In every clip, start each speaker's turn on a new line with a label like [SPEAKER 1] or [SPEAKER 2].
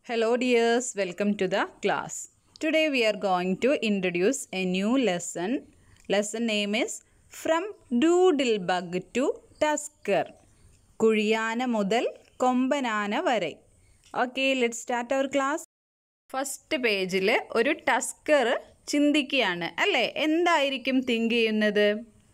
[SPEAKER 1] Hello dears, welcome to the class. Today we are going to introduce a new lesson. Lesson name is From Doodlebug to Tusker. കുഴിയാന മുതൽ കൊമ്പനാന വരെ okay let start our class first പേജിൽ ഒരു tusker ചിന്തിക്കുകയാണ് അല്ലേ എന്തായിരിക്കും think ചെയ്യുന്നത്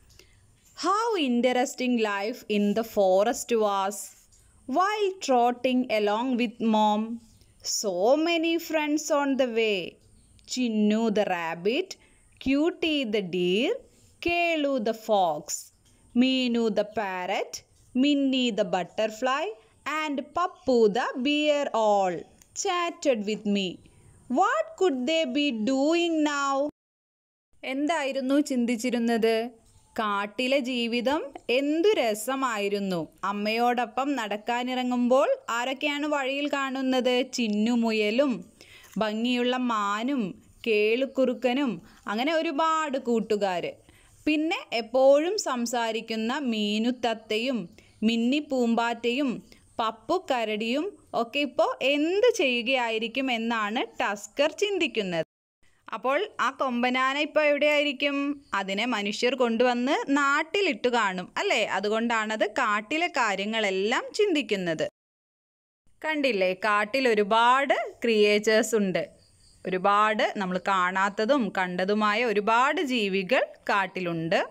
[SPEAKER 1] how interesting life in the forest was while trotting along with mom so many friends on the way Chinnu the rabbit cutie the deer Kelu the fox Meenu the parrot Minni the butterfly and Pappu the bear all chatted with me what could they be doing now എന്തായിരുന്നു ചിന്തിച്ചിരുന്നത് കാട്ടിലെ ജീവിതം എന്തു രസമായിരുന്നു അമ്മയോടൊപ്പം നടക്കാനിറങ്ങുമ്പോൾ ആരൊക്കെയാണ് വഴിയിൽ കാണുന്നത് ചിന്നുമുയലും ഭംഗിയുള്ള മാനും കേളുക്കുറുക്കനും അങ്ങനെ ഒരുപാട് കൂട്ടുകാർ പിന്നെ എപ്പോഴും സംസാരിക്കുന്ന മീനുത്തത്തയും മിന്നി പൂമ്പാറ്റയും പപ്പു കരടിയും ഒക്കെ ഇപ്പോൾ എന്ത് ചെയ്യുകയായിരിക്കും എന്നാണ് ടസ്കർ ചിന്തിക്കുന്നത് അപ്പോൾ ആ കൊമ്പനാന ഇപ്പോൾ എവിടെയായിരിക്കും അതിനെ മനുഷ്യർ കൊണ്ടുവന്ന് നാട്ടിലിട്ട് കാണും അല്ലേ അതുകൊണ്ടാണത് കാട്ടിലെ കാര്യങ്ങളെല്ലാം ചിന്തിക്കുന്നത് കണ്ടില്ലേ കാട്ടിൽ ഒരുപാട് ക്രിയേച്ചേഴ്സ് ഉണ്ട് ഒരുപാട് നമ്മൾ കാണാത്തതും കണ്ടതുമായ ഒരുപാട് ജീവികൾ കാട്ടിലുണ്ട്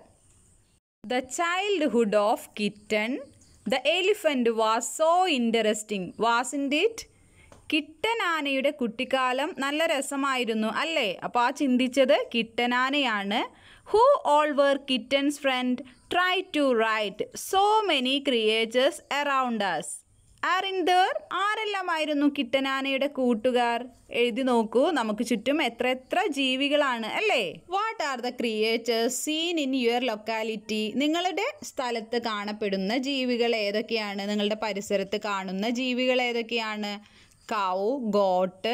[SPEAKER 1] the childhood of kitten the elephant was so interesting വാസിൻ്റെ ഇറ്റ് കിട്ടനാനയുടെ കുട്ടിക്കാലം നല്ല രസമായിരുന്നു അല്ലേ അപ്പോൾ ആ ചിന്തിച്ചത് കിട്ടനാനയാണ് who all were kitten's friend try to write so many creatures around us are in there ആരെല്ലാമായിരുന്നു കിട്ടനാനയുടെ കൂട്ടുകാർ എഴുതി നോക്കൂ നമുക്ക് ചുറ്റും എത്ര എത്ര ജീവികളാണ് അല്ലേ what are the creatures seen in your locality നിങ്ങളുടെ സ്ഥലത്ത് കാണപ്പെടുന്ന ജീവികൾ ഏതൊക്കെയാണ് നിങ്ങളുടെ പരിസരത്ത് കാണുന്ന ജീവികൾ ഏതൊക്കെയാണ് കൗ ഗോട്ട്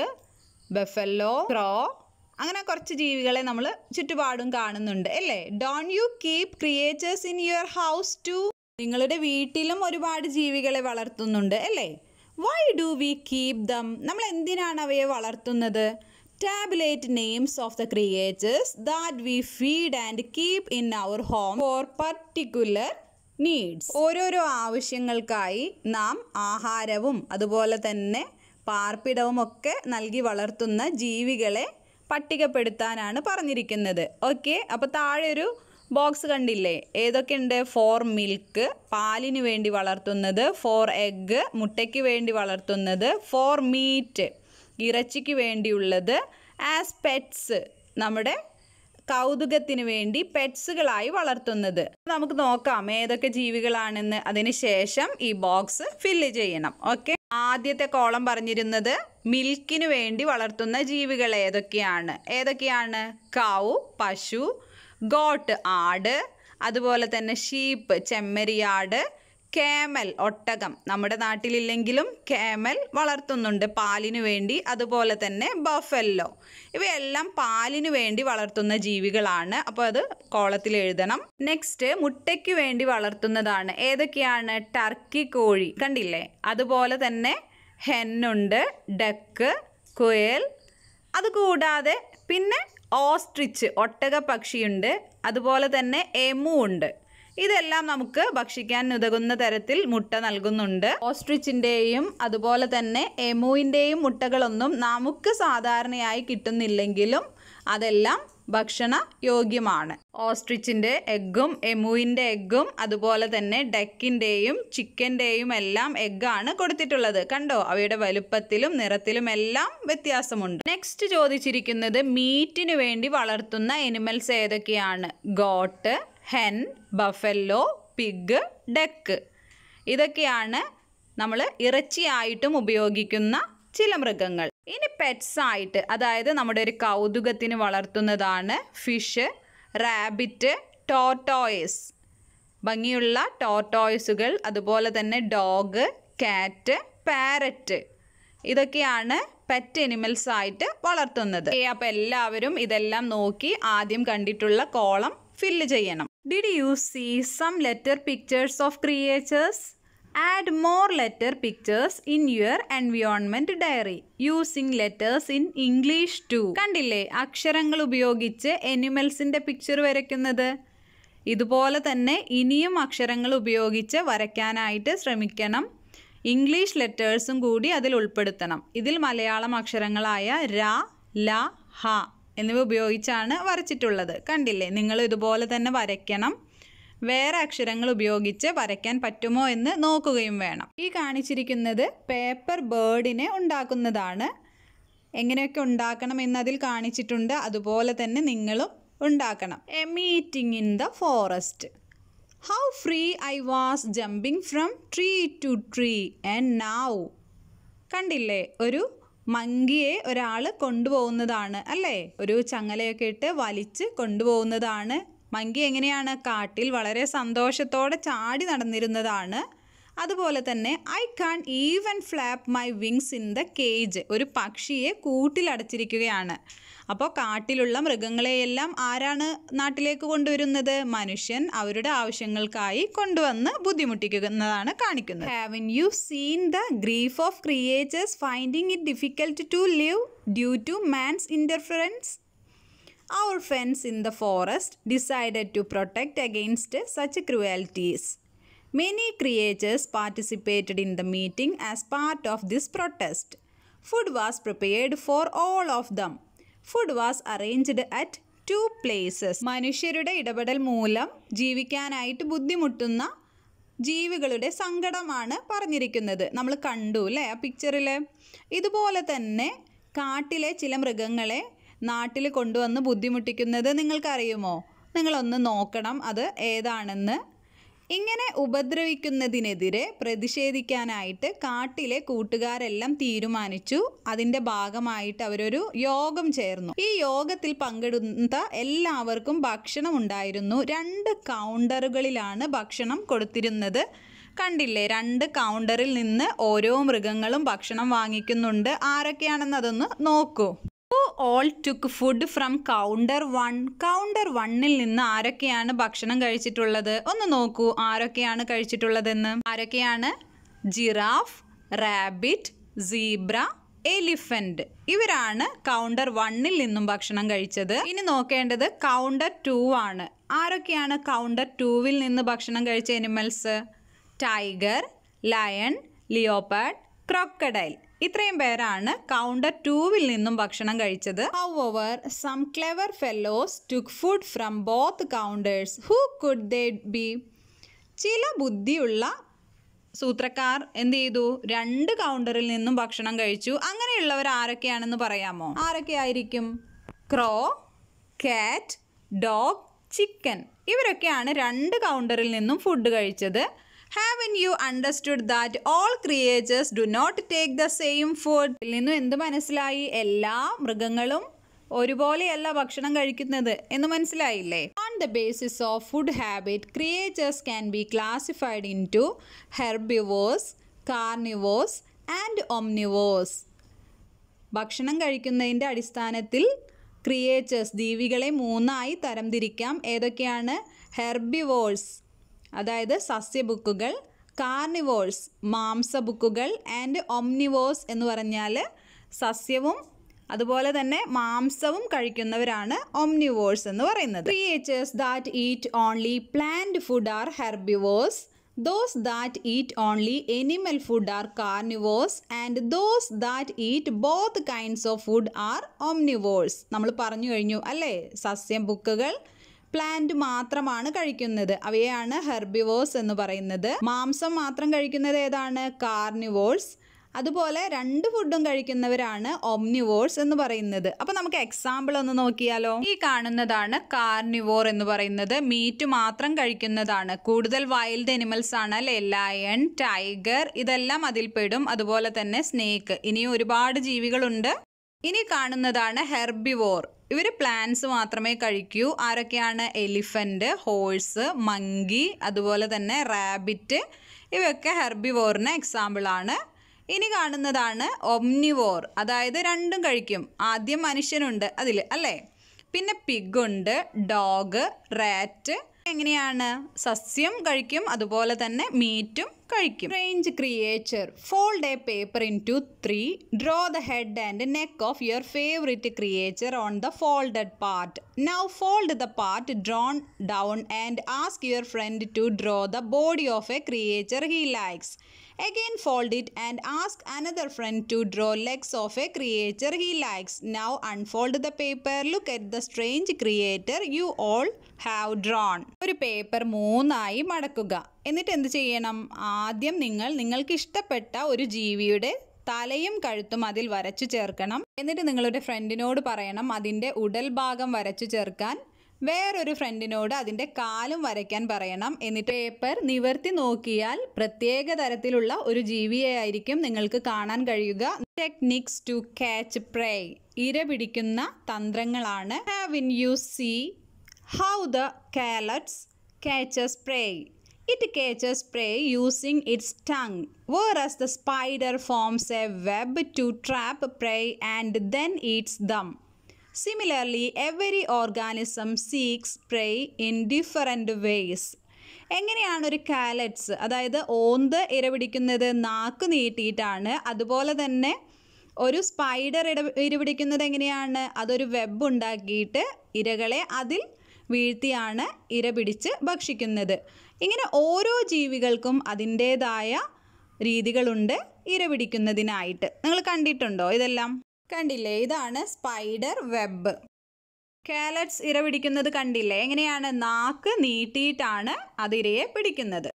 [SPEAKER 1] ബെഫല്ലോ ക്രോ അങ്ങനെ കുറച്ച് ജീവികളെ നമ്മൾ ചുറ്റുപാടും കാണുന്നുണ്ട് അല്ലേ don't you keep creatures in your house too നിങ്ങളുടെ വീട്ടിലും ഒരുപാട് ജീവികളെ വളർത്തുന്നുണ്ട് അല്ലേ why do we keep them നമ്മൾ എന്തിനാണ് അവയെ വളർത്തുന്നത് tabulate names of the creatures that we feed and keep in our home for particular needs ഓരോരോ ആവശ്യങ്ങൾക്കായി നാം ആഹാരവും അതുപോലെ തന്നെ പാർപ്പിടവും ഒക്കെ നൽകി വളർത്തുന്ന ജീവികളെ പട്ടികപ്പെടുത്താനാണ് പറഞ്ഞിരിക്കുന്നത് ഓക്കെ അപ്പോൾ താഴെ ഒരു ബോക്സ് കണ്ടില്ലേ ഏതൊക്കെയുണ്ട് ഫോർ മിൽക്ക് പാലിന് വേണ്ടി വളർത്തുന്നത് ഫോർ എഗ്ഗ് മുട്ടയ്ക്ക് വേണ്ടി വളർത്തുന്നത് ഫോർ മീറ്റ് ഇറച്ചിക്ക് വേണ്ടിയുള്ളത് ആസ് പെറ്റ്സ് നമ്മുടെ കൗതുകത്തിന് വേണ്ടി പെറ്റ്സുകളായി വളർത്തുന്നത് നമുക്ക് നോക്കാം ഏതൊക്കെ ജീവികളാണെന്ന് അതിന് ശേഷം ഈ ബോക്സ് ഫില്ല് ചെയ്യണം ഓക്കെ ആദ്യത്തെ കോളം പറഞ്ഞിരുന്നത് മിൽക്കിന് വേണ്ടി വളർത്തുന്ന ജീവികൾ ഏതൊക്കെയാണ് ഏതൊക്കെയാണ് കൗ പശു ഗോട്ട് ആട് അതുപോലെ തന്നെ ഷീപ്പ് ചെമ്മരിയാട് കേമൽ ഒട്ടകം നമ്മുടെ നാട്ടിലില്ലെങ്കിലും കേമൽ വളർത്തുന്നുണ്ട് പാലിനു വേണ്ടി അതുപോലെ തന്നെ ബഫല്ലോ ഇവയെല്ലാം പാലിനു വേണ്ടി വളർത്തുന്ന ജീവികളാണ് അപ്പോൾ അത് കോളത്തിൽ എഴുതണം നെക്സ്റ്റ് മുട്ടയ്ക്ക് വേണ്ടി വളർത്തുന്നതാണ് ഏതൊക്കെയാണ് ടർക്കി കോഴി കണ്ടില്ലേ അതുപോലെ തന്നെ ഹെന്നുണ്ട് ഡക്ക് കുയൽ അതുകൂടാതെ പിന്നെ ഓസ്ട്രിച്ച് ഒട്ടക പക്ഷിയുണ്ട് അതുപോലെ തന്നെ എമു ഉണ്ട് ഇതെല്ലാം നമുക്ക് ഭക്ഷിക്കാൻ ഉതകുന്ന തരത്തിൽ മുട്ട നൽകുന്നുണ്ട് ഓസ്ട്രിച്ചിൻ്റെയും അതുപോലെ തന്നെ എമുവിൻ്റെയും മുട്ടകളൊന്നും നമുക്ക് സാധാരണയായി കിട്ടുന്നില്ലെങ്കിലും അതെല്ലാം ഭക്ഷണ യോഗ്യമാണ് ഓസ്ട്രിച്ചിൻ്റെ എഗ്ഗും എമുവിൻ്റെ എഗ്ഗും അതുപോലെ തന്നെ ഡക്കിൻ്റെയും ചിക്കൻ്റെയും എല്ലാം എഗ്ഗാണ് കൊടുത്തിട്ടുള്ളത് കണ്ടോ അവയുടെ വലുപ്പത്തിലും നിറത്തിലും എല്ലാം വ്യത്യാസമുണ്ട് നെക്സ്റ്റ് ചോദിച്ചിരിക്കുന്നത് മീറ്റിന് വേണ്ടി വളർത്തുന്ന എനിമൽസ് ഏതൊക്കെയാണ് goat hen buffalo pig duck ഇതൊക്കെയാണ് നമ്മൾ ഇറച്ചിയായിട്ടും ഉപയോഗിക്കുന്ന ചില മൃഗങ്ങൾ ഇനി പെറ്റ്സ് ആയിട്ട് അതായത് നമ്മുടെ ഒരു കൗതുകത്തിന് വളർത്തുന്നതാണ് ഫിഷ് റാബിറ്റ് ടോർട്ടോയ്സ് ഭംഗിയുള്ള ടോർട്ടോയ്സുകൾ അതുപോലെ തന്നെ ഡോഗ് കാറ്റ് പാരറ്റ് ഇതൊക്കെയാണ് പെറ്റ് എനിമൽസ് ആയിട്ട് വളർത്തുന്നത് അപ്പോൾ എല്ലാവരും ഇതെല്ലാം നോക്കി ആദ്യം കണ്ടിട്ടുള്ള കോളം ഫില്ല് ചെയ്യണം did you see some letter pictures of creatures add more letter pictures in your environment diary using letters in English too കണ്ടില്ലേ അക്ഷരങ്ങൾ ഉപയോഗിച്ച് എനിമൽസിന്റെ പിക്ചർ വരയ്ക്കുന്നത് ഇതുപോലെ തന്നെ ഇനിയും അക്ഷരങ്ങൾ ഉപയോഗിച്ച് വരയ്ക്കാനായിട്ട് ശ്രമിക്കണം ഇംഗ്ലീഷ് ലെറ്റേഴ്സും കൂടി അതിൽ ഉൾപ്പെടുത്തണം ഇതിൽ മലയാളം അക്ഷരങ്ങളായ ര ല ഹ എന്നിവ ഉപയോഗിച്ചാണ് വരച്ചിട്ടുള്ളത് കണ്ടില്ലേ നിങ്ങൾ ഇതുപോലെ തന്നെ വരയ്ക്കണം വേറെ അക്ഷരങ്ങൾ ഉപയോഗിച്ച് വരയ്ക്കാൻ പറ്റുമോ എന്ന് നോക്കുകയും വേണം ഈ കാണിച്ചിരിക്കുന്നത് പേപ്പർ ബേർഡിനെ ഉണ്ടാക്കുന്നതാണ് എങ്ങനെയൊക്കെ ഉണ്ടാക്കണം എന്നതിൽ കാണിച്ചിട്ടുണ്ട് അതുപോലെ തന്നെ നിങ്ങളും ഉണ്ടാക്കണം a meeting in the forest how free I was jumping from tree to tree and now കണ്ടില്ലേ ഒരു മങ്കിയെ ഒരാൾ കൊണ്ടുപോകുന്നതാണ് അല്ലേ ഒരു ചങ്ങലയൊക്കെ ഇട്ട് വലിച്ച് കൊണ്ടുപോകുന്നതാണ് മങ്കി എങ്ങനെയാണ് കാട്ടിൽ വളരെ സന്തോഷത്തോടെ ചാടി നടന്നിരുന്നതാണ് അതുപോലെ തന്നെ I can't even flap my wings in the cage ഒരു പക്ഷിയെ കൂട്ടിലടച്ചിരിക്കുകയാണ് അപ്പോൾ കാട്ടിലുള്ള മൃഗങ്ങളെയെല്ലാം ആരാണ് നാട്ടിലേക്ക് കൊണ്ടുവരുന്നത് മനുഷ്യൻ അവരുടെ ആവശ്യങ്ങൾക്കായി കൊണ്ടുവന്ന് ബുദ്ധിമുട്ടിക്കുന്നതാണ് കാണിക്കുന്നത് haven't you seen the grief of creatures finding it difficult to live due to man's interference Our friends in the forest decided to protect against such cruelties. Many creatures participated in the meeting as part of this protest. Food was prepared for all of them. Food was arranged at two places. മനുഷ്യരുടെ ഇടപെടൽ മൂലം ജീവിക്കാനായിട്ട് ബുദ്ധിമുട്ടുന്ന ജീവികളുടെ സങ്കടമാണ് പറഞ്ഞിരിക്കുന്നത് നമ്മൾ കണ്ടു അല്ലേ ആ പിക്ചറിൽ ഇതുപോലെ തന്നെ കാട്ടിലെ ചില മൃഗങ്ങളെ നാട്ടിൽ കൊണ്ടുവന്ന് ബുദ്ധിമുട്ടിക്കുന്നത് നിങ്ങൾക്കറിയുമോ നിങ്ങളൊന്ന് നോക്കണം അത് ഏതാണെന്ന് ഇങ്ങനെ ഉപദ്രവിക്കുന്നതിനെതിരെ പ്രതിഷേധിക്കാനായിട്ട് കാട്ടിലെ കൂട്ടുകാരെല്ലാം തീരുമാനിച്ചു അതിൻ്റെ ഭാഗമായിട്ട് അവരൊരു യോഗം ചേർന്നു ഈ യോഗത്തിൽ പങ്കെടുത്ത എല്ലാവർക്കും ഭക്ഷണം ഉണ്ടായിരുന്നു രണ്ട് കൗണ്ടറുകളിലാണ് ഭക്ഷണം കൊടുത്തിരുന്നത് കണ്ടില്ലേ രണ്ട് കൗണ്ടറിൽ നിന്ന് ഓരോ മൃഗങ്ങളും ഭക്ഷണം വാങ്ങിക്കുന്നുണ്ട് ആരൊക്കെയാണെന്ന് അതൊന്ന് നോക്കൂ who all took food from counter one counter വണ്ണിൽ നിന്ന് ആരൊക്കെയാണ് ഭക്ഷണം കഴിച്ചിട്ടുള്ളത് ഒന്ന് നോക്കൂ ആരൊക്കെയാണ് കഴിച്ചിട്ടുള്ളതെന്ന് ആരൊക്കെയാണ് ജിറാഫ് റാബിറ്റ് സീബ്ര എലിഫന്റ് ഇവരാണ് കൗണ്ടർ വണ്ണിൽ നിന്നും ഭക്ഷണം കഴിച്ചത് ഇനി നോക്കേണ്ടത് കൗണ്ടർ ടു ആണ് ആരൊക്കെയാണ് കൗണ്ടർ ടൂവിൽ നിന്ന് ഭക്ഷണം കഴിച്ച animals tiger lion leopard crocodile ഇത്രയും പേരാണ് കൗണ്ടർ ടൂവിൽ നിന്നും ഭക്ഷണം കഴിച്ചത് however some clever fellows took food from both counters who could they be ചില ബുദ്ധിയുള്ള സൂത്രക്കാർ എന്ത് ചെയ്തു രണ്ട് കൗണ്ടറിൽ നിന്നും ഭക്ഷണം കഴിച്ചു അങ്ങനെയുള്ളവർ ആരൊക്കെയാണെന്ന് പറയാമോ ആരൊക്കെയായിരിക്കും ക്രോ കാറ്റ് ഡോഗ് ചിക്കൻ ഇവരൊക്കെയാണ് രണ്ട് കൗണ്ടറിൽ നിന്നും ഫുഡ് കഴിച്ചത് haven't you understood that all creatures do not take the same food ഇതിൽ നിന്നും എന്ത് മനസ്സിലായി എല്ലാ മൃഗങ്ങളും ഒരുപോലെയല്ല ഭക്ഷണം കഴിക്കുന്നത് എന്ന് മനസ്സിലായില്ലേ on the basis of food habit creatures can be classified into herbivores carnivores and omnivores ഭക്ഷണം കഴിക്കുന്നതിൻ്റെ അടിസ്ഥാനത്തിൽ ക്രിയേച്ചേഴ്സ് ജീവികളെ മൂന്നായി തരംതിരിക്കാം ഏതൊക്കെയാണ് ഹെർബിവോഴ്സ് അതായത് സസ്യബുക്കുകൾ കാർണിവോഴ്സ് മാംസബുക്കുകൾ ആൻഡ് ഒംനിവോഴ്സ് എന്ന് പറഞ്ഞാൽ സസ്യവും അതുപോലെ തന്നെ മാംസവും കഴിക്കുന്നവരാണ് ഒംനിവോഴ്സ് എന്ന് പറയുന്നത് creatures that eat only plant food are herbivores those that eat only animal food are carnivores and those that eat both kinds of food are omnivores നമ്മൾ പറഞ്ഞു കഴിഞ്ഞു അല്ലേ സസ്യം ബുക്കുകൾ പ്ലാന്റ് മാത്രമാണ് കഴിക്കുന്നത് അവയാണ് ഹെർബിവോഴ്സ് എന്ന് പറയുന്നത് മാംസം മാത്രം കഴിക്കുന്നത് ഏതാണ് കാർണിവോഴ്സ് അതുപോലെ രണ്ട് ഫുഡും കഴിക്കുന്നവരാണ് ഒംനിവോഴ്സ് എന്ന് പറയുന്നത് അപ്പൊ നമുക്ക് എക്സാമ്പിൾ ഒന്ന് നോക്കിയാലോ ഈ കാണുന്നതാണ് കാർണിവോർ എന്ന് പറയുന്നത് മീറ്റ് മാത്രം കഴിക്കുന്നതാണ് കൂടുതൽ വൈൽഡ് എനിമൽസ് ആണ് അല്ലെ ലയൺ ടൈഗർ ഇതെല്ലാം അതിൽ പെടും അതുപോലെ തന്നെ സ്നേക്ക് ഇനിയും ഒരുപാട് ജീവികളുണ്ട് ഇനി കാണുന്നതാണ് ഹെർബിവോർ ഇവർ പ്ലാന്റ്സ് മാത്രമേ കഴിക്കൂ ആരൊക്കെയാണ് എലിഫന്റ് ഹോഴ്സ് മങ്കി അതുപോലെ തന്നെ റാബിറ്റ് ഇവയൊക്കെ ഹെർബിവോറിന് എക്സാമ്പിൾ ആണ് ഇനി കാണുന്നതാണ് ഒംനിവോർ അതായത് രണ്ടും കഴിക്കും ആദ്യം മനുഷ്യനുണ്ട് അതിൽ അല്ലേ പിന്നെ പിഗ് ഉണ്ട് ഡോഗ് റാറ്റ് എങ്ങനെയാണ് സസ്യം കഴിക്കും അതുപോലെ തന്നെ മീറ്റും കഴിക്കും range creature fold a paper into three draw the head and neck of your favourite creature on the folded part now fold the part drawn down and ask your friend to draw the body of a creature he likes Again fold it and ask another friend to draw legs of a creature he likes. Now unfold the paper. Look at the strange creator you all have drawn. ഒരു paper മൂന്നായി മടക്കുക എന്നിട്ട് എന്ത് ചെയ്യണം ആദ്യം നിങ്ങൾ നിങ്ങൾക്ക് ഇഷ്ടപ്പെട്ട ഒരു ജീവിയുടെ തലയും കഴുത്തും അതിൽ വരച്ചു ചേർക്കണം എന്നിട്ട് നിങ്ങളുടെ ഫ്രണ്ടിനോട് പറയണം അതിൻ്റെ ഉടൽ ഭാഗം വരച്ചു ചേർക്കാൻ വേറൊരു ഫ്രണ്ടിനോട് അതിൻ്റെ കാലും വരയ്ക്കാൻ പറയണം എന്നിട്ട് പേപ്പർ നിവർത്തി നോക്കിയാൽ പ്രത്യേക തരത്തിലുള്ള ഒരു ജീവിയെയായിരിക്കും നിങ്ങൾക്ക് കാണാൻ കഴിയുക ടെക്നിക്സ് ടു ക്യാച്ച് പ്രേ ഇര പിടിക്കുന്ന തന്ത്രങ്ങളാണ് haven't you see how the കാലറ്റ്സ് catches prey. It catches prey using its tongue, whereas the spider forms a web to trap prey and then eats them. Similarly, every organism seeks prey in different ways. എങ്ങനെയാണ് ഒരു കാലറ്റ്സ് അതായത് ഓന്ത് ഇരപിടിക്കുന്നത് നാക്ക് നീട്ടിയിട്ടാണ് അതുപോലെ തന്നെ ഒരു spider ഇട ഇരപിടിക്കുന്നത് എങ്ങനെയാണ് അതൊരു വെബ് ഉണ്ടാക്കിയിട്ട് ഇരകളെ അതിൽ വീഴ്ത്തിയാണ് ഇര പിടിച്ച് ഭക്ഷിക്കുന്നത് ഇങ്ങനെ ഓരോ ജീവികൾക്കും അതിൻ്റേതായ രീതികളുണ്ട് ഇര പിടിക്കുന്നതിനായിട്ട് നിങ്ങൾ കണ്ടിട്ടുണ്ടോ ഇതെല്ലാം കണ്ടില്ലേ ഇതാണ് സ്പൈഡർ വെബ് കാലറ്റ്സ് ഇര പിടിക്കുന്നത് കണ്ടില്ലേ എങ്ങനെയാണ് നാക്ക് നീട്ടിയിട്ടാണ് അത് ഇരയെ പിടിക്കുന്നത്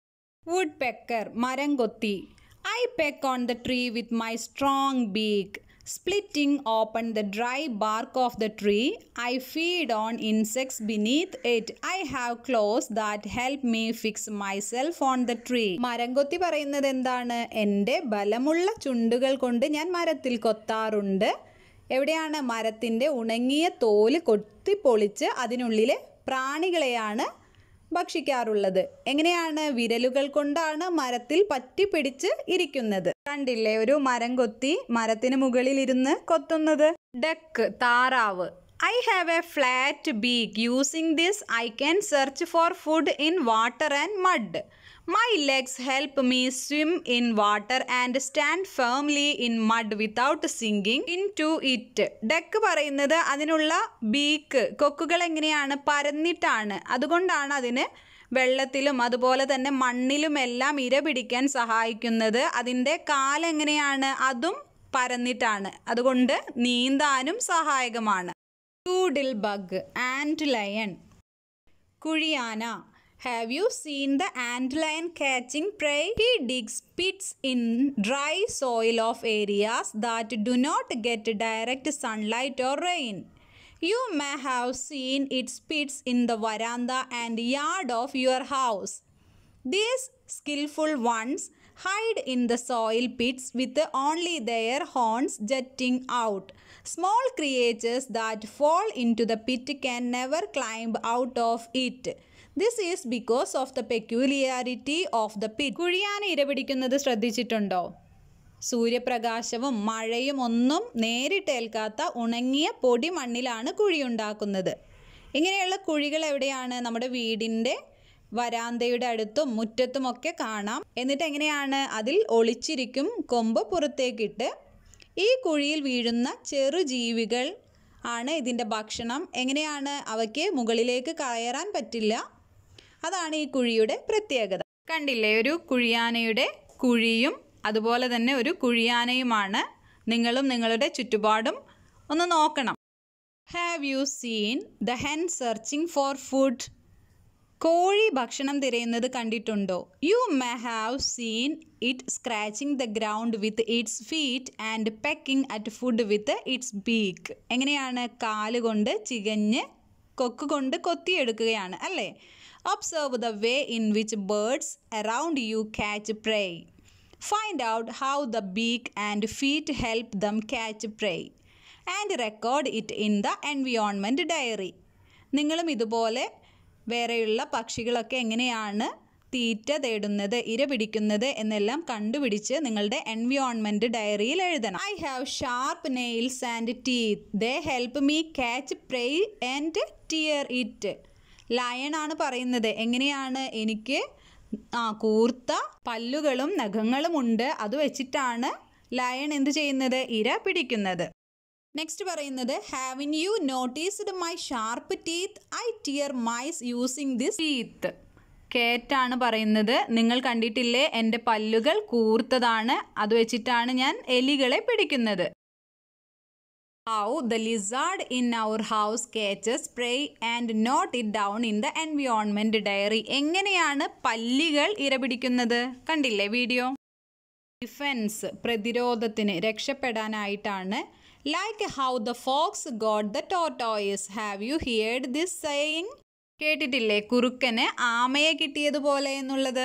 [SPEAKER 1] വുഡ് പെക്കർ മരം കൊത്തി I peck on the tree with my strong beak splitting open the dry bark of the tree I feed on insects beneath it I have claws that help me fix myself on the tree മരം കൊത്തി പറയുന്നത് എന്താണ് എൻ്റെ ബലമുള്ള ചുണ്ടുകൾ കൊണ്ട് ഞാൻ മരത്തിൽ കൊത്താറുണ്ട് എവിടെയാണ് മരത്തിൻ്റെ ഉണങ്ങിയ തോല് കൊത്തി പൊളിച്ച് അതിനുള്ളിലെ പ്രാണികളെയാണ് ഭക്ഷിക്കാറുള്ളത് എങ്ങനെയാണ് വിരലുകൾ കൊണ്ടാണ് മരത്തിൽ പറ്റിപ്പിടിച്ച് ഇരിക്കുന്നത് കണ്ടില്ലേ ഒരു മരം കൊത്തി മരത്തിന് മുകളിൽ ഇരുന്ന് കൊത്തുന്നത് ഡക്ക് താറാവ് I have a flat beak using this I can search for food in water and mud my legs help me swim in water and stand firmly in mud without sinking into it duck പറയുന്നത് അതിനുള്ള beak കൊക്കുകൾ എങ്ങനെയാണ് പരന്നിട്ടാണ് അതുകൊണ്ടാണ് അതിന് വെള്ളത്തിലും അതുപോലെ തന്നെ മണ്ണിലുമെല്ലാം ഇര പിടിക്കാൻ സഹായിക്കുന്നത് അതിൻ്റെ കാലെങ്ങനെയാണ് അതും പരന്നിട്ടാണ് അതുകൊണ്ട് നീന്താനും സഹായകമാണ് ടൂഡിൽ ബഗ് ആൻഡ് ലയൺ കുഴിയാന Have you seen the antlion catching prey? He digs pits in dry soil of areas that do not get direct sunlight or rain. You may have seen its pits in the veranda and yard of your house. These skillful ones hide in the soil pits with only their horns jutting out. Small creatures that fall into the pit can never climb out of it. This is because of the peculiarity of the pit കുഴിയാന ഇരപിടിക്കുന്നത് ശ്രദ്ധിച്ചിട്ടുണ്ടോ സൂര്യപ്രകാശവും മഴയും ഒന്നും നേരിട്ടേൽക്കാത്ത ഉണങ്ങിയ പൊടി മണ്ണിലാണ് കുഴിയുണ്ടാക്കുന്നത് ഇങ്ങനെയുള്ള കുഴികൾ എവിടെയാണ് നമ്മുടെ വീടിൻ്റെ വരാന്തയുടെ അടുത്തും മുറ്റത്തുമൊക്കെ കാണാം എന്നിട്ട് എങ്ങനെയാണ് അതിൽ ഒളിച്ചിരിക്കും കൊമ്പ് പുറത്തേക്കിട്ട് ഈ കുഴിയിൽ വീഴുന്ന ചെറു ജീവികൾ ആണ് ഇതിൻ്റെ ഭക്ഷണം എങ്ങനെയാണ് അവയ്ക്ക് മുകളിലേക്ക് കയറാൻ പറ്റില്ല അതാണ് ഈ കുഴിയുടെ പ്രത്യേകത കണ്ടില്ലേ ഒരു കുഴിയാനയുടെ കുഴിയും അതുപോലെ തന്നെ ഒരു കുഴിയാനയുമാണ് നിങ്ങളും നിങ്ങളുടെ ചുറ്റുപാടും ഒന്ന് നോക്കണം have you seen the hen searching for food കോഴി ഭക്ഷണം തിരയുന്നത് കണ്ടിട്ടുണ്ടോ you may have seen it scratching the ground with its feet and pecking at food with its beak എങ്ങനെയാണ് കാലുകൊണ്ട് ചികഞ്ഞ് കൊക്ക് കൊണ്ട് കൊത്തിയെടുക്കുകയാണ് അല്ലേ observe the way in which birds around you catch prey find out how the beak and feet help them catch prey and record it in the environment diary നിങ്ങളും ഇതുപോലെ വേറെയുള്ള പക്ഷികളൊക്കെ എങ്ങനെയാണ് തീറ്റ തേടുന്നത് ഇര പിടിക്കുന്നത് എന്നെല്ലാം കണ്ടുപിടിച്ച് നിങ്ങളുടെ എൻവിയോൺമെൻറ്റ് ഡയറിയിൽ എഴുതണം I have sharp nails and teeth they help me catch prey and tear it lion ആണ് പറയുന്നത് എങ്ങനെയാണ് എനിക്ക് ആ കൂർത്ത പല്ലുകളും നഖങ്ങളും ഉണ്ട് അത് വെച്ചിട്ടാണ് ലയൺ എന്ത് ചെയ്യുന്നത് ഇര പിടിക്കുന്നത് നെക്സ്റ്റ് പറയുന്നത് haven't you noticed my sharp teeth I tear mice using this teeth കേറ്റാണ് പറയുന്നത് നിങ്ങൾ കണ്ടിട്ടില്ലേ എൻ്റെ പല്ലുകൾ കൂർത്തതാണ് അത് വെച്ചിട്ടാണ് ഞാൻ എലികളെ പിടിക്കുന്നത് how the lizard in our house catches prey and note it down in the environment diary എങ്ങനെയാണ് പല്ലികൾ ഇര പിടിക്കുന്നത് കണ്ടില്ലേ വീഡിയോ ഡിഫെൻസ് പ്രതിരോധത്തിന് രക്ഷപ്പെടാനായിട്ടാണ് like how the fox got the tortoise have you heard this saying കേട്ടിട്ടില്ലേ കുറുക്കന് ആമയെ കിട്ടിയതുപോലെ എന്നുള്ളത്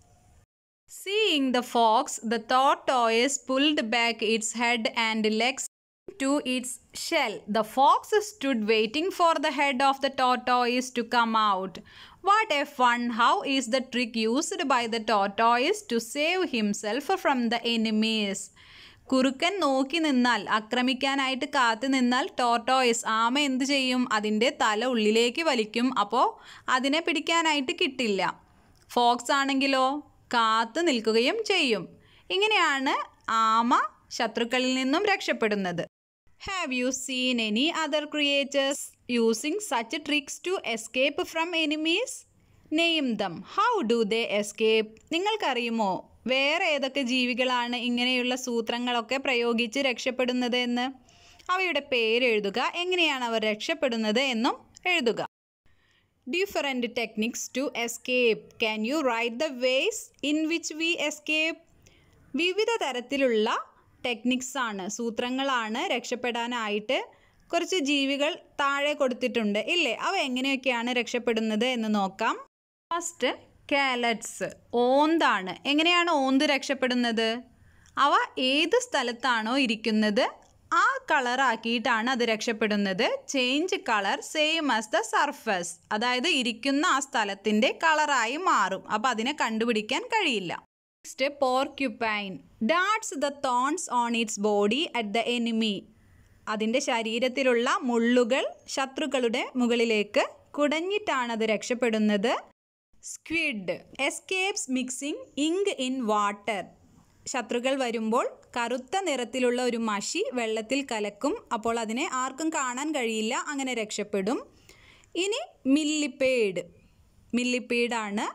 [SPEAKER 1] seeing the fox the tortoise pulled back its head and legs to its shell. The fox stood waiting for the head of the tortoise to come out. What a fun! How is the trick used by the tortoise to save himself from the enemies? കുറുക്കൻ നോക്കി നിന്നാൽ ആക്രമിക്കാനായിട്ട് കാത്തു നിന്നാൽ tortoise ആമ എന്ത് ചെയ്യും അതിൻ്റെ തല ഉള്ളിലേക്ക് വലിക്കും അപ്പോൾ അതിനെ പിടിക്കാനായിട്ട് കിട്ടില്ല ഫോക്സ് ആണെങ്കിലോ കാത്തു നിൽക്കുകയും ചെയ്യും ഇങ്ങനെയാണ് ആമ ശത്രുക്കളിൽ നിന്നും രക്ഷപ്പെടുന്നത് have you seen any other creatures using such tricks to escape from enemies name them how do they escape നിങ്ങൾക്കറിയുമോ വേറെ ഏതൊക്കെ ജീവികളാണ് ഇങ്ങനെയുള്ള സൂത്രങ്ങളൊക്കെ പ്രയോഗിച്ച് രക്ഷപ്പെടുന്നത് എന്ന് അവയുടെ പേര് എഴുതുക എങ്ങനെയാണ് അവർ രക്ഷപ്പെടുന്നത് എന്നും എഴുതുക different techniques to escape can you write the ways in which we escape വിവിധ തരത്തിലുള്ള ടെക്നിക്സ് ആണ് സൂത്രങ്ങളാണ് രക്ഷപ്പെടാനായിട്ട് കുറച്ച് ജീവികൾ താഴെ കൊടുത്തിട്ടുണ്ട് ഇല്ലേ അവ എങ്ങനെയൊക്കെയാണ് രക്ഷപ്പെടുന്നത് എന്ന് നോക്കാം ഫസ്റ്റ് കാലറ്റ്സ് ഓന്താണ് എങ്ങനെയാണ് ഓന്ത് രക്ഷപ്പെടുന്നത് അവ ഏത് സ്ഥലത്താണോ ഇരിക്കുന്നത് ആ കളറാക്കിയിട്ടാണ് അത് രക്ഷപ്പെടുന്നത് change colour same as the surface അതായത് ഇരിക്കുന്ന ആ സ്ഥലത്തിൻ്റെ കളറായി മാറും അപ്പോൾ അതിനെ കണ്ടുപിടിക്കാൻ കഴിയില്ല next porcupine darts the thorns on its body at the enemy അതിൻ്റെ ശരീരത്തിലുള്ള മുള്ളുകൾ ശത്രുക്കളുടെ മുകളിലേക്ക് കുടഞ്ഞിട്ടാണ് അത് രക്ഷപ്പെടുന്നത് squid escapes mixing ink in water ശത്രുക്കൾ വരുമ്പോൾ കറുത്ത നിറത്തിലുള്ള ഒരു മഷി വെള്ളത്തിൽ കലക്കും അപ്പോൾ അതിനെ ആർക്കും കാണാൻ കഴിയില്ല അങ്ങനെ രക്ഷപ്പെടും ഇനി മില്ലിപ്പേഡ് മില്ലിപ്പീഡാണ്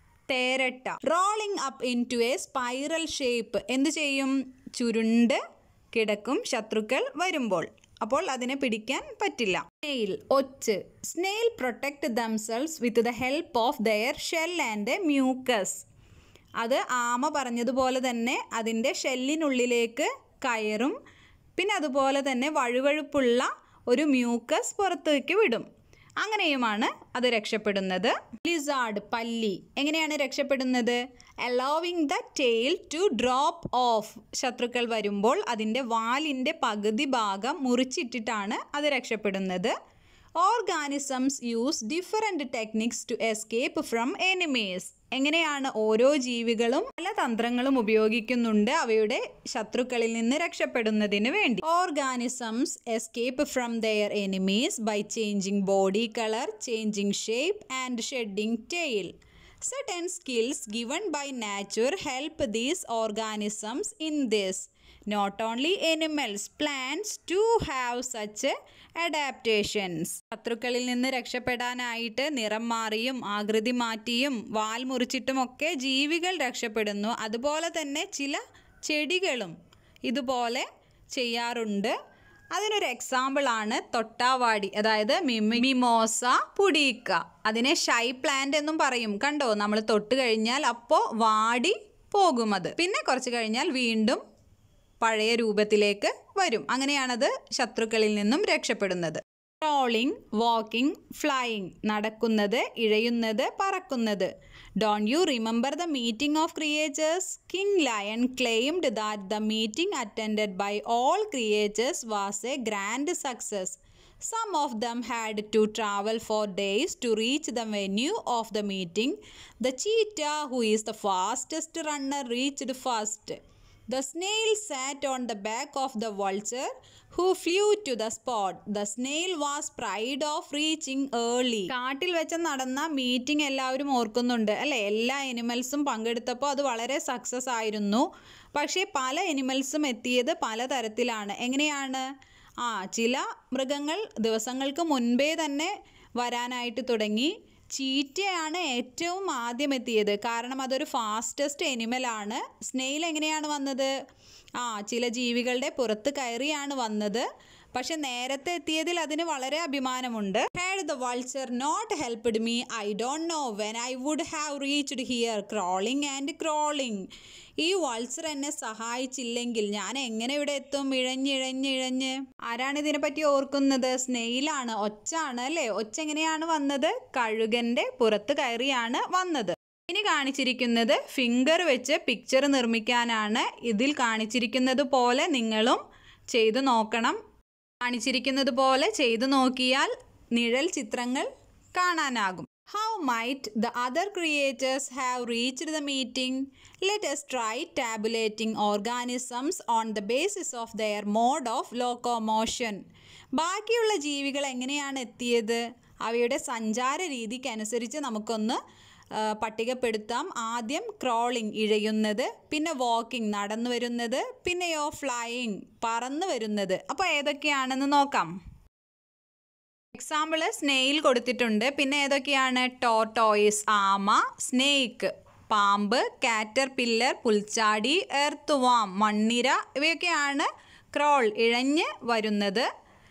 [SPEAKER 1] തേരട്ട rolling up into a spiral shape എന്ത് ചെയ്യും ചുരുണ്ട് കിടക്കും ശത്രുക്കൾ വരുമ്പോൾ അപ്പോൾ അതിനെ പിടിക്കാൻ പറ്റില്ല സ്നെയിൽ ഒച്ച് snail protect themselves with the help of their shell and mucus അത് ആമ പറഞ്ഞതുപോലെ തന്നെ അതിൻ്റെ ഷെല്ലിനുള്ളിലേക്ക് കയറും പിന്നെ അതുപോലെ തന്നെ വഴുവഴുപ്പുള്ള ഒരു മ്യൂക്കസ് പുറത്തേക്ക് വിടും അങ്ങനെയുമാണ് അത് രക്ഷപ്പെടുന്നത് ലിസാർഡ് പല്ലി എങ്ങനെയാണ് രക്ഷപ്പെടുന്നത് allowing the tail to drop off ശത്രുക്കൾ വരുമ്പോൾ അതിൻ്റെ വാലിൻ്റെ പകുതി ഭാഗം മുറിച്ചിട്ടിട്ടാണ് അത് രക്ഷപ്പെടുന്നത് organisms use different techniques to escape from enemies എങ്ങനെയാണ് ഓരോ ജീവികളും പല തന്ത്രങ്ങളും ഉപയോഗിക്കുന്നുണ്ട് അവയുടെ ശത്രുക്കളിൽ നിന്ന് രക്ഷപ്പെടുന്നതിന് വേണ്ടി organisms escape from their enemies by changing body colour changing shape and shedding tail Certain skills given by nature help these organisms in this. Not only animals, plants too have such adaptations. ശത്രുക്കളിൽ നിന്ന് രക്ഷപ്പെടാനായിട്ട് നിറം മാറിയും ആകൃതി മാറ്റിയും വാൽ മുറിച്ചിട്ടുമൊക്കെ ജീവികൾ രക്ഷപ്പെടുന്നു അതുപോലെ തന്നെ ചില ചെടികളും ഇതുപോലെ ചെയ്യാറുണ്ട് അതിനൊരു എക്സാമ്പിളാണ് തൊട്ടാവാടി അതായത് മിമി മിമോസ പുടീക്ക അതിനെ ഷൈ പ്ലാന്റ് എന്നും പറയും കണ്ടോ നമ്മൾ തൊട്ട് കഴിഞ്ഞാൽ അപ്പോൾ വാടി പോകും അത് പിന്നെ കുറച്ച് കഴിഞ്ഞാൽ വീണ്ടും പഴയ രൂപത്തിലേക്ക് വരും അങ്ങനെയാണത് ശത്രുക്കളിൽ നിന്നും രക്ഷപ്പെടുന്നത് ക്രോളിംഗ് വാക്കിംഗ് ഫ്ലൈയിങ് നടക്കുന്നത് ഇഴയുന്നത് പറക്കുന്നത് don't you remember the meeting of creatures king lion claimed that the meeting attended by all creatures was a grand success Some of them had to travel for days to reach the venue of the meeting. The cheetah, who is the fastest runner, reached first. The snail sat on the back of the vulture who flew to the spot. The snail was pride of reaching early. കാട്ടിൽ വെച്ച് നടന്ന meeting എല്ലാവരും ഓർക്കുന്നുണ്ട് അല്ലെ എല്ലാ എനിമൽസും പങ്കെടുത്തപ്പോൾ അത് വളരെ success ആയിരുന്നു പക്ഷേ പല എനിമൽസും എത്തിയത് പലതരത്തിലാണ് എങ്ങനെയാണ് ആ ചില മൃഗങ്ങൾ ദിവസങ്ങൾക്ക് മുൻപേ തന്നെ വരാനായിട്ട് തുടങ്ങി ചീറ്റയാണ് ഏറ്റവും ആദ്യം എത്തിയത് കാരണം അതൊരു ഫാസ്റ്റസ്റ്റ് എനിമലാണ് സ്നെയിൽ എങ്ങനെയാണ് വന്നത് ആ ചില ജീവികളുടെ പുറത്ത് കയറിയാണ് വന്നത് പക്ഷെ നേരത്തെ എത്തിയതിൽ അതിന് വളരെ അഭിമാനമുണ്ട് had the vulture not helped me I don't know when I would have reached here crawling and crawling ഈ വൾച്ചർ എന്നെ സഹായിച്ചില്ലെങ്കിൽ ഞാൻ എങ്ങനെ ഇവിടെ എത്തും ഇഴഞ്ഞിഴഞ്ഞിഴഞ്ഞ് ആരാണ് ഇതിനെ പറ്റി ഓർക്കുന്നത് സ്നെയിലാണ് ഒച്ചാണ് അല്ലേ ഒച്ച എങ്ങനെയാണ് വന്നത് കഴുകന്റെ പുറത്ത് കയറിയാണ് വന്നത് ഇനി കാണിച്ചിരിക്കുന്നത് ഫിംഗർ വെച്ച് പിക്ചർ നിർമ്മിക്കാനാണ് ഇതിൽ കാണിച്ചിരിക്കുന്നത് പോലെ നിങ്ങളും ചെയ്തു നോക്കണം കാണിച്ചിരിക്കുന്നത് പോലെ ചെയ്തു നോക്കിയാൽ നിഴൽ ചിത്രങ്ങൾ കാണാനാകും how might the other creators have reached the meeting let's try tabulating organisms on the basis of their mode of locomotion ബാക്കിയുള്ള ജീവികൾ എങ്ങനെയാണ് എത്തിയത് അവയുടെ സഞ്ചാര രീതിക്കനുസരിച്ച് നമുക്കൊന്ന് ആ, പട്ടികപ്പെടുത്താം ആദ്യം ക്രോളിംഗ് ഇഴയുന്നത് പിന്നെ വാക്കിംഗ് നടന്നു വരുന്നത് പിന്നെയോ ഫ്ലൈയിങ് പറന്നു വരുന്നത് അപ്പോൾ ഏതൊക്കെയാണെന്ന് നോക്കാം എക്സാമ്പിൾ സ്നെയിൽ കൊടുത്തിട്ടുണ്ട് പിന്നെ ഏതൊക്കെയാണ് ടോട്ടോയിസ് ആമ സ്നേക്ക് പാമ്പ് കാറ്റർ പില്ലർ പുൽച്ചാടി എർത്ത് വാം മണ്ണിര ഇവയൊക്കെയാണ് ക്രോൾ ഇഴഞ്ഞ് വരുന്നത്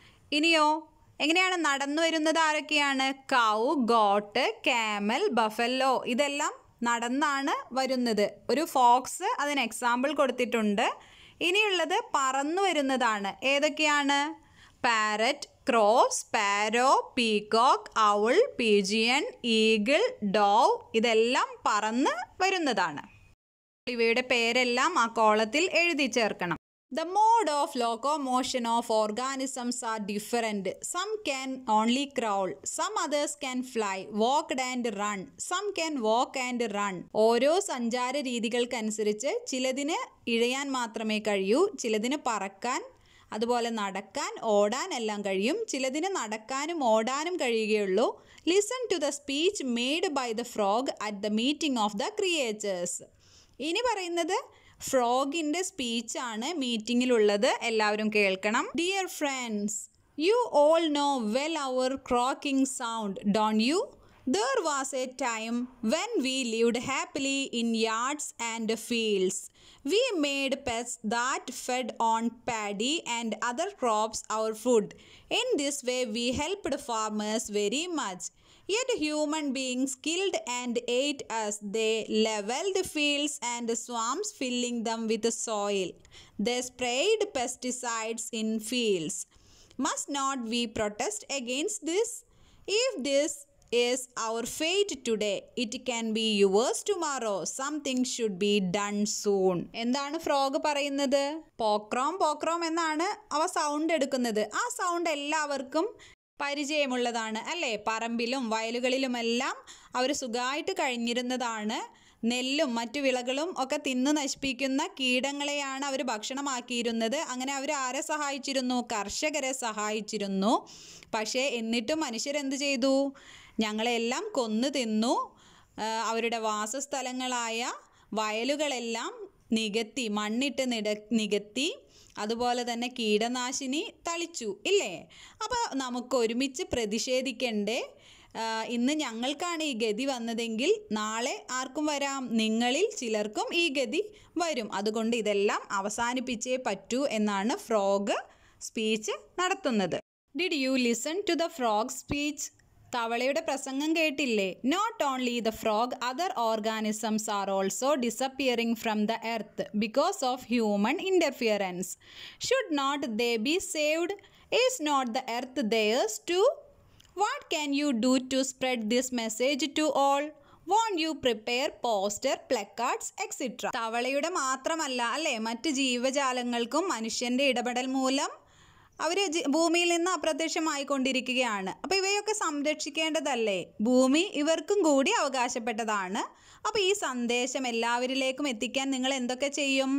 [SPEAKER 1] ഇനിയോ എങ്ങനെയാണ് നടന്നു വരുന്നത് ആരൊക്കെയാണ് കൗ ഗോട്ട് ക്യാമൽ ബഫല്ലോ ഇതെല്ലാം നടന്നാണ് വരുന്നത് ഒരു ഫോക്സ് അതിന് എക്സാമ്പിൾ കൊടുത്തിട്ടുണ്ട് ഇനിയുള്ളത് പറന്നു വരുന്നതാണ് ഏതൊക്കെയാണ് parrot crow sparrow peacock owl pigeon eagle dove ഇതെല്ലാം പറന്ന് വരുന്നതാണ് ഇവയുടെ പേരെല്ലാം ആ കോളത്തിൽ എഴുതി ചേർക്കണം The mode of locomotion of organisms are different. Some can only crawl, some others can fly, walk and run, some can walk and run. ഓരോ സഞ്ചാര രീതികൾക്കനുസരിച്ച് ചിലതിന് ഇഴയാൻ മാത്രമേ കഴിയൂ ചിലതിന് പറക്കാൻ അതുപോലെ നടക്കാൻ ഓടാൻ എല്ലാം കഴിയും ചിലതിന് നടക്കാനും ഓടാനും കഴിയുകയുള്ളൂ listen to the speech made by the frog at the meeting of the creatures ഇനി പറയുന്നത് ഫ്രോഗിൻ്റെ സ്പീച്ചാണ് മീറ്റിങ്ങിലുള്ളത് എല്ലാവരും കേൾക്കണം dear friends you all know well our croaking sound don't you There was a time when we lived happily in yards and fields. We made pets that fed on paddy and other crops our food. In this way, we helped farmers very much. Yet human beings killed and ate us. They leveled fields and swamps, filling them with soil. They sprayed pesticides in fields. Must not we protest against this? If this is our fate today, it can be yours tomorrow. Something should be done soon. എന്താണ് frog പറയുന്നത് പോക്രോം പോക്രോം എന്നാണ് അവ sound എടുക്കുന്നത് ആ sound എല്ലാവർക്കും പരിചയമുള്ളതാണ് അല്ലേ പറമ്പിലും വയലുകളിലുമെല്ലാം അവർ സുഖമായിട്ട് കഴിഞ്ഞിരുന്നതാണ് നെല്ലും മറ്റു വിളകളും ഒക്കെ തിന്നു നശിപ്പിക്കുന്ന കീടങ്ങളെയാണ് അവർ ഭക്ഷണമാക്കിയിരുന്നത് അങ്ങനെ അവർ ആരെ സഹായിച്ചിരുന്നു കർഷകരെ സഹായിച്ചിരുന്നു പക്ഷേ എന്നിട്ടും മനുഷ്യരെന്ത് ചെയ്തു ഞങ്ങളെല്ലാം കൊന്നു തിന്നു ആ, അവരുടെ വാസസ്ഥലങ്ങളായ വയലുകളെല്ലാം നികത്തി മണ്ണിട്ട് നിട നികത്തി അതുപോലെ തന്നെ കീടനാശിനി തളിച്ചു ഇല്ലേ അപ്പോൾ നമുക്ക് ഒരുമിച്ച് പ്രതിഷേധിക്കണ്ടേ ആ, ഇന്ന് ഞങ്ങൾക്കാണ് ഈ ഗതി വന്നതെങ്കിൽ നാളെ ആർക്കും വരാം നിങ്ങളിൽ ചിലർക്കും ഈ ഗതി വരും അതുകൊണ്ട് ഇതെല്ലാം അവസാനിപ്പിച്ചേ പറ്റൂ എന്നാണ് ഫ്രോഗ് സ്പീച്ച് നടത്തുന്നത് did you listen to the frog speech തവളയുടെ പ്രസംഗം കേട്ടില്ലേ not only the frog other organisms are also disappearing from the earth because of human interference should not they be saved is not the earth theirs too what can you do to spread this message to all won't you prepare poster placards extra തവളയുടെ മാത്രമല്ല അല്ലേ മറ്റ് ജീവജാലങ്ങൾക്കും മനുഷ്യൻ്റെ ഇടപെടൽ മൂലം അവർ ഭൂമിയിൽ നിന്ന് അപ്രത്യക്ഷമായിക്കൊണ്ടിരിക്കുകയാണ് അപ്പോൾ ഇവയൊക്കെ സംരക്ഷിക്കേണ്ടതല്ലേ ഭൂമി ഇവർക്കും കൂടി അവകാശപ്പെട്ടതാണ് അപ്പോൾ ഈ സന്ദേശം എല്ലാവരിലേക്കും എത്തിക്കാൻ നിങ്ങൾ എന്തൊക്കെ ചെയ്യും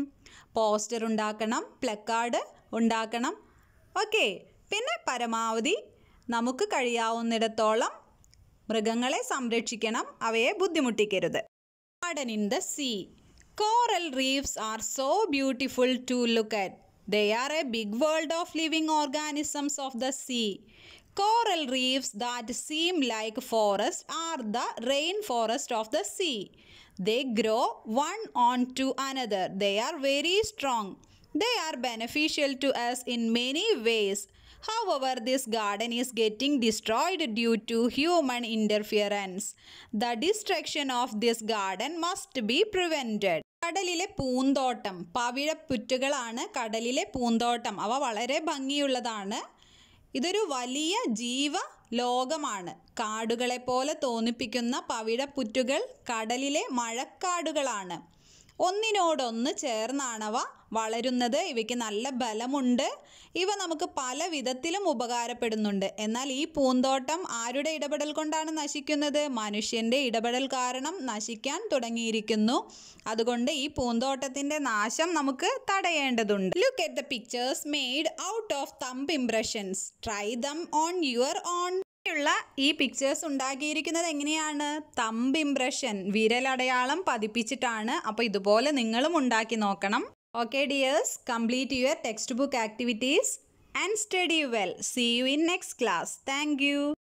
[SPEAKER 1] പോസ്റ്റർ ഉണ്ടാക്കണം പ്ലക്കാർഡ് ഉണ്ടാക്കണം ഓക്കെ പിന്നെ പരമാവധി നമുക്ക് കഴിയാവുന്നിടത്തോളം മൃഗങ്ങളെ സംരക്ഷിക്കണം അവയെ ബുദ്ധിമുട്ടിക്കരുത് garden in the sea coral reefs are so beautiful to look at they are a big world of living organisms of the sea coral reefs that seem like forest are the rain forest of the sea they grow one on to another they are very strong they are beneficial to us in many ways. However, this garden is getting destroyed due to human interference. The destruction of this garden must be prevented. കടലിലെ പൂന്തോട്ടം പവിഴപ്പുറ്റുകളാണ് കടലിലെ പൂന്തോട്ടം അവ വളരെ ഭംഗിയുള്ളതാണ് ഇതൊരു വലിയ ജീവ ലോകമാണ് കാടുകളെ പോലെ തോന്നിപ്പിക്കുന്ന പവിഴപ്പുറ്റുകൾ കടലിലെ മഴക്കാടുകളാണ് ഒന്നിനോടൊന്ന് ചേർന്നാണവ വളരുന്നത് ഇവയ്ക്ക് നല്ല ബലമുണ്ട് ഇവ നമുക്ക് പല വിധത്തിലും ഉപകാരപ്പെടുന്നുണ്ട് എന്നാൽ ഈ പൂന്തോട്ടം ആരുടെ ഇടപെടൽ കൊണ്ടാണ് നശിക്കുന്നത് മനുഷ്യൻ്റെ ഇടപെടൽ കാരണം നശിക്കാൻ തുടങ്ങിയിരിക്കുന്നു അതുകൊണ്ട് ഈ പൂന്തോട്ടത്തിൻ്റെ നാശം നമുക്ക് തടയേണ്ടതുണ്ട് look at the pictures made out of thumb impressions try them on your own ഉള്ള ഈ പിക്ചേഴ്സ് ഉണ്ടാക്കിയിരിക്കുന്നത് എങ്ങനെയാണ് തമ്പ് ഇംപ്രഷൻ വിരലടയാളം പതിപ്പിച്ചിട്ടാണ് അപ്പോൾ ഇതുപോലെ നിങ്ങളും ഉണ്ടാക്കി നോക്കണം okay dears complete your textbook activities and study well see you in next class thank U